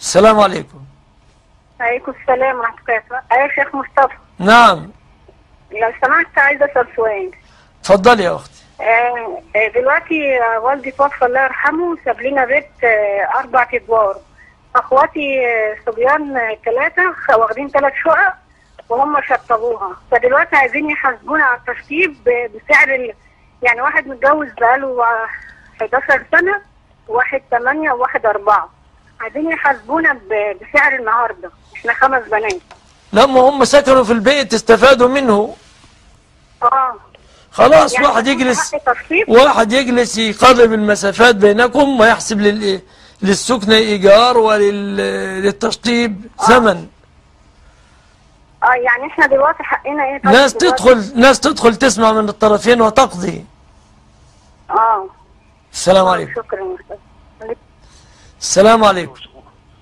السلام عليكم عليكم السلام ورحمة الله وبركاته يا شيخ مصطفى نعم لو سمحت عايزة أسأل سؤال اتفضلي يا اختي آه، آه، دلوقتي آه، والدي توفى الله يرحمه ساب لنا بيت آه، أربع أدوار أخواتي آه، صبيان ثلاثة واخدين ثلاث شقق وهم شطبوها فدلوقتي عايزين يحاسبونا على التشطيب ب- بسعر ال... يعني واحد متجوز بقاله آه، 11 سنة وواحد 8 وواحد 4 عايزين يحاسبونا ب- بسعر النهارده احنا خمس بنات لما هم سكنوا في البيت استفادوا منه اه خلاص يعني واحد يجلس حق تشطيب واحد يجلس يقرب المسافات بينكم ويحسب لل للسكن إيجار وللتشطيب ثمن اه يعني احنا دلوقتي حقنا ايه طيب ناس دلوقتي؟ تدخل ناس تدخل تسمع من الطرفين وتقضي اه السلام عليكم شكرا يا أستاذ. السلام عليكم